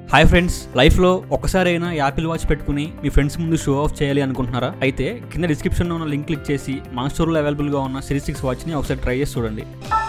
hi friends లైఫ్లో ఒక్కసారైనా Apple watch పెట్టుకుని మీ ఫ్రెండ్స్ ముందు షో ఆఫ్ చేయాలి అనుకుంటున్నారా అయితే కింద డిస్క్రిప్షన్లో ఉన్న లింక్ క్లిక్ చేసి మన స్టోర్లో అవైలబుల్గా ఉన్న సిరీస్ సిక్స్ వాచ్ని ఒకసారి ట్రై చేసి చూడండి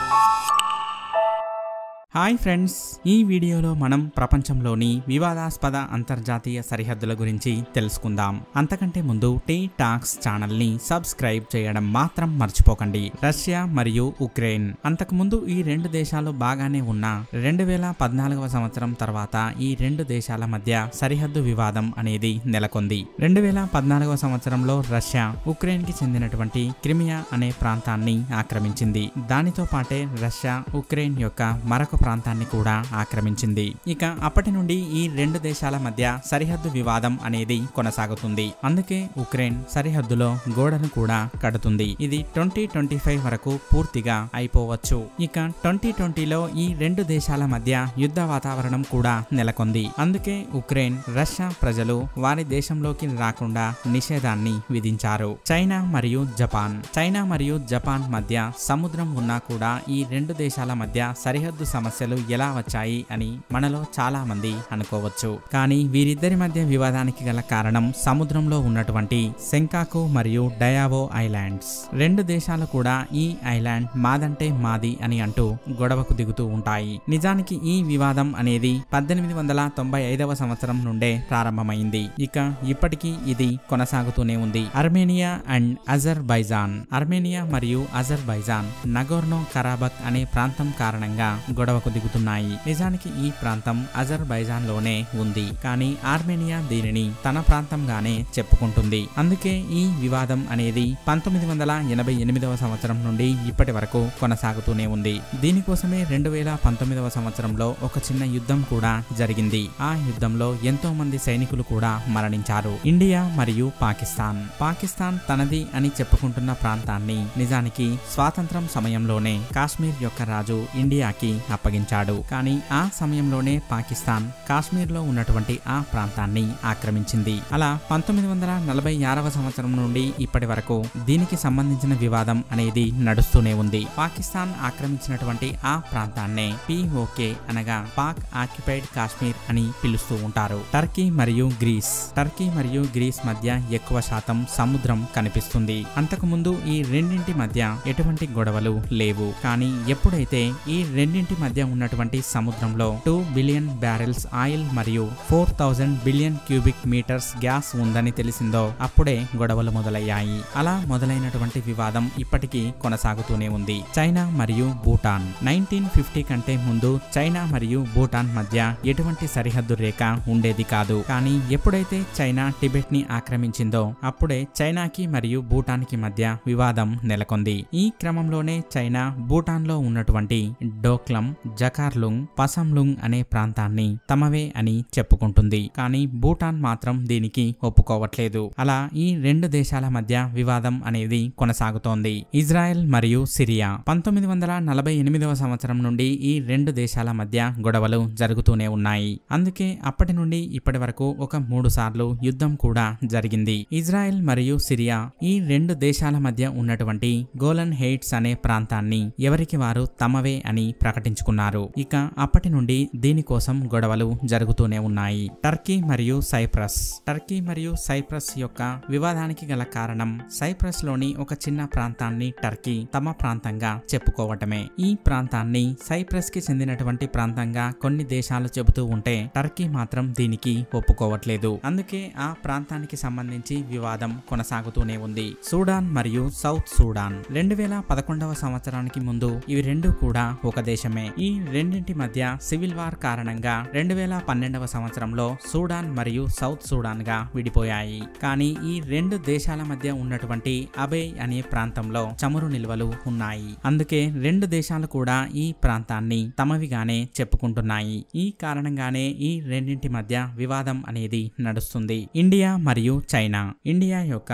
హాయ్ ఫ్రెండ్స్ ఈ వీడియోలో మనం ప్రపంచంలోని వివాదాస్పద అంతర్జాతీయ సరిహద్దుల గురించి తెలుసుకుందాం అంతకంటే ముందు టీ టాక్స్ ఛానల్ ని సబ్స్క్రైబ్ చేయడం మాత్రం మర్చిపోకండి రష్యా మరియు ఉక్రెయిన్ అంతకుముందు ఈ రెండు దేశాలు బాగానే ఉన్న రెండు వేల పద్నాలుగవ సంవత్సరం తర్వాత ఈ రెండు దేశాల మధ్య సరిహద్దు వివాదం అనేది నెలకొంది రెండు వేల పద్నాలుగవ సంవత్సరంలో రష్యా ఉక్రెయిన్ కి చెందినటువంటి క్రిమియా అనే ప్రాంతాన్ని ఆక్రమించింది దానితో పాటే రష్యా ఉక్రెయిన్ యొక్క మరొక ప్రాంతాన్ని కూడా ఆక్రమించింది ఇక అప్పటి నుండి ఈ రెండు దేశాల మధ్య సరిహద్దు వివాదం అనేది కొనసాగుతుంది అందుకే ఉక్రెయిన్ సరిహద్దులో గోడను కూడా కడుతుంది ఇది ట్వంటీ ట్వంటీ ఫైవ్ వరకు పూర్తిగా అయిపోవచ్చు ఇక ట్వంటీ ట్వంటీలో ఈ రెండు దేశాల మధ్య యుద్ధ వాతావరణం కూడా నెలకొంది అందుకే ఉక్రెయిన్ రష్యా ప్రజలు వారి దేశంలోకి రాకుండా నిషేధాన్ని విధించారు చైనా మరియు జపాన్ చైనా మరియు జపాన్ మధ్య సముద్రం ఉన్నా కూడా ఈ రెండు దేశాల మధ్య సరిహద్దు సమస్యలు ఎలా వచ్చాయి అని మనలో చాలా మంది అనుకోవచ్చు కానీ వీరిద్దరి మధ్య వివాదానికి గల కారణం సముద్రంలో ఉన్నటువంటి సెంకాకు మరియు డయావో ఐలాండ్స్ రెండు దేశాలు కూడా ఈ ఐలాండ్ మాదంటే మాది అని అంటూ గొడవకు దిగుతూ ఉంటాయి నిజానికి ఈ వివాదం అనేది పద్దెనిమిది వందల తొంభై ఐదవ సంవత్సరం నుండే ప్రారంభమైంది ఇక ఇప్పటికీ ఇది కొనసాగుతూనే ఉంది అర్మేనియా అండ్ అజర్బైజాన్ అర్మేనియా మరియు అజర్బైజాన్ నగోర్నో కరాబక్ అనే ప్రాంతం కారణంగా గొడవకు దిగుతున్నాయి నిజానికి ఈ ప్రాంతం అజర్బైజాన్ లోనే ఉంది కానీ ఆర్మేనియా దీనిని తన ప్రాంతంగానే చెప్పుకుంటుంది అందుకే ఈ వివాదం అనేది పంతొమ్మిది వందల ఎనభై ఎనిమిదవ సంవత్సరం నుండి ఇప్పటి వరకు కొనసాగుతూనే ఉంది దీనికోసమే రెండు వేల పంతొమ్మిదవ సంవత్సరంలో ఒక చిన్న యుద్ధం కూడా జరిగింది ఆ యుద్ధంలో ఎంతో మంది సైనికులు కూడా మరణించారు ఇండియా మరియు పాకిస్తాన్ పాకిస్తాన్ తనది అని చెప్పుకుంటున్న ప్రాంతాన్ని నిజానికి స్వాతంత్రం సమయంలోనే కాశ్మీర్ యొక్క రాజు ఇండియాకి అప్పగించాడు కానీ ఆ సమయంలోనే పాకిస్తాన్ కాశ్మీర్ లో ఉన్నటువంటి ఆ ప్రాంతాన్ని ఆక్రమించింది అలా పంతొమ్మిది వందల నలభై ఆరవ సంవత్సరం నుండి ఇప్పటి వరకు దీనికి సంబంధించిన వివాదం అనేది నడుస్తూనే ఉంది పాకిస్తాన్ ఆక్రమించినటువంటి ఆ ప్రాంతాన్నే పిఓకే అనగా పాక్ ఆక్యుపైడ్ కాశ్మీర్ అని పిలుస్తూ ఉంటారు టర్కీ మరియు గ్రీస్ టర్కీ మరియు గ్రీస్ మధ్య ఎక్కువ శాతం సముద్రం కనిపిస్తుంది అంతకుముందు ఈ రెండింటి మధ్య ఎటువంటి గొడవలు లేవు కానీ ఎప్పుడైతే ఈ రెండింటి మధ్య ఉన్నటువంటి సముద్రంలో టూ బిలియన్ బ్యారెల్స్ ఆయిల్ మరియు four thousand billion cubic metres gas ఉందని తెలిసిందో అప్పుడే గొడవలు మొదలయ్యాయి అలా మొదలైనటువంటి వివాదం ఇప్పటికీ కొనసాగుతూనే ఉంది చైనా మరియు భూటాన్ నైన్టీన్ ఫిఫ్టీ కంటే ముందు చైనా మరియు భూటాన్ మధ్య ఎటువంటి సరిహద్దు రేఖ ఉండేది కాదు కానీ ఎప్పుడైతే చైనా టిబెట్ ని ఆక్రమించిందో అప్పుడే చైనాకి మరియు భూటాన్ కి మధ్య వివాదం నెలకొంది ఈ క్రమంలోనే చైనా భూటాన్ లో ఉన్నటువంటి డోక్లం జకార్లుంగ్ పసంలుంగ్ అనే ప్రాంతాన్ని తమవే అని చెప్పుకుంటుంది కానీ భూటాన్ మాత్రం దీనికి ఒప్పుకోవట్లేదు అలా ఈ రెండు దేశాల మధ్య వివాదం అనేది కొనసాగుతోంది ఇజ్రాయెల్ మరియు సిరియా పంతొమ్మిది వందల నలభై ఎనిమిదవ సంవత్సరం నుండి ఈ రెండు దేశాల మధ్య గొడవలు జరుగుతూనే ఉన్నాయి అందుకే అప్పటి నుండి ఇప్పటి వరకు ఒక మూడు సార్లు యుద్ధం కూడా జరిగింది ఇజ్రాయెల్ మరియు సిరియా ఈ రెండు దేశాల మధ్య ఉన్నటువంటి గోలన్ హెయిట్స్ అనే ప్రాంతాన్ని ఎవరికి వారు తమవే అని ప్రకటించుకున్నారు ఇక అప్పటి నుండి దీనికోసం గొడవలు జరుగుతూనే ఉన్నాయి టర్కీ మరియు సైప్రస్ టర్కీ మరియు సైప్రస్ యొక్క వివాదానికి గల కారణం సైప్రస్ లోని ఒక చిన్న ప్రాంతాన్ని టర్కీ తమ ప్రాంతంగా చెప్పుకోవటమే ఈ ప్రాంతాన్ని సైప్రస్ కి చెందినటువంటి ప్రాంతంగా కొన్ని దేశాలు చెబుతూ ఉంటే టర్కీ మాత్రం దీనికి ఒప్పుకోవట్లేదు అందుకే ఆ ప్రాంతానికి సంబంధించి వివాదం కొనసాగుతూనే ఉంది సూడాన్ మరియు సౌత్ సూడాన్ రెండు వేల పదకొండవ సంవత్సరానికి ముందు ఇవి రెండు కూడా ఒక దేశమే ఈ రెండింటి మధ్య సివిల్ వార్ కారణంగా రెండు వేల పన్నెండవ సంవత్సరంలో సూడాన్ మరియు సౌత్ సూడాన్ గా విడిపోయాయి కానీ ఈ రెండు దేశాల మధ్య ఉన్నటువంటి అబే అనే ప్రాంతంలో చమురు నిల్వలు ఉన్నాయి అందుకే రెండు దేశాలు కూడా ఈ ప్రాంతాన్ని తమవిగానే చెప్పుకుంటున్నాయి ఈ కారణంగానే ఈ రెండింటి మధ్య వివాదం అనేది నడుస్తుంది ఇండియా మరియు చైనా ఇండియా యొక్క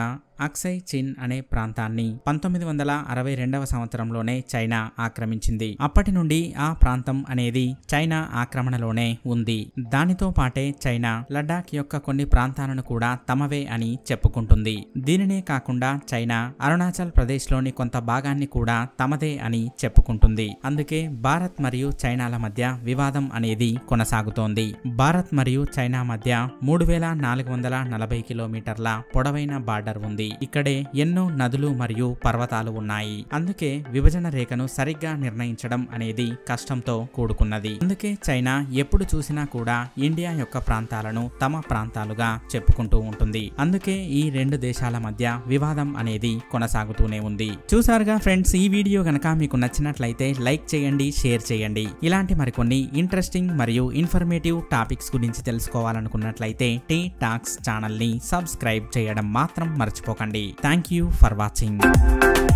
అక్సై చిన్ అనే ప్రాంతాన్ని పంతొమ్మిది వందల అరవై రెండవ సంవత్సరంలోనే చైనా ఆక్రమించింది అప్పటి నుండి ఆ ప్రాంతం అనేది చైనా ఆక్రమణలోనే ఉంది దానితో పాటే చైనా లడాక్ యొక్క కొన్ని ప్రాంతాలను కూడా తమవే అని చెప్పుకుంటుంది దీనినే కాకుండా చైనా అరుణాచల్ ప్రదేశ్లోని కొంత భాగాన్ని కూడా తమదే అని చెప్పుకుంటుంది అందుకే భారత్ మరియు చైనాల మధ్య వివాదం అనేది కొనసాగుతోంది భారత్ మరియు చైనా మధ్య మూడు వేల నాలుగు వందల నలభై కిలోమీటర్ల పొడవైన బార్డర్ ఉంది ఇక్కడే ఎన్నో నదులు మరియు పర్వతాలు ఉన్నాయి అందుకే విభజన రేఖను సరిగ్గా నిర్ణయించడం అనేది కష్టంతో కూడుకున్నది అందుకే చైనా ఎప్పుడు చూసినా కూడా ఇండియా యొక్క ప్రాంతాలను తమ ప్రాంతాలుగా చెప్పుకుంటూ ఉంటుంది అందుకే ఈ రెండు దేశాల మధ్య వివాదం అనేది కొనసాగుతూనే ఉంది చూసారుగా ఫ్రెండ్స్ ఈ వీడియో గనక మీకు నచ్చినట్లయితే లైక్ చేయండి షేర్ చేయండి ఇలాంటి మరికొన్ని ఇంట్రెస్టింగ్ మరియు ఇన్ఫర్మేటివ్ టాపిక్స్ గురించి తెలుసుకోవాలనుకున్నట్లయితే టీ టాక్స్ ఛానల్ని సబ్స్క్రైబ్ చేయడం మాత్రం మర్చిపోకండి థ్యాంక్ యూ ఫర్ వాచింగ్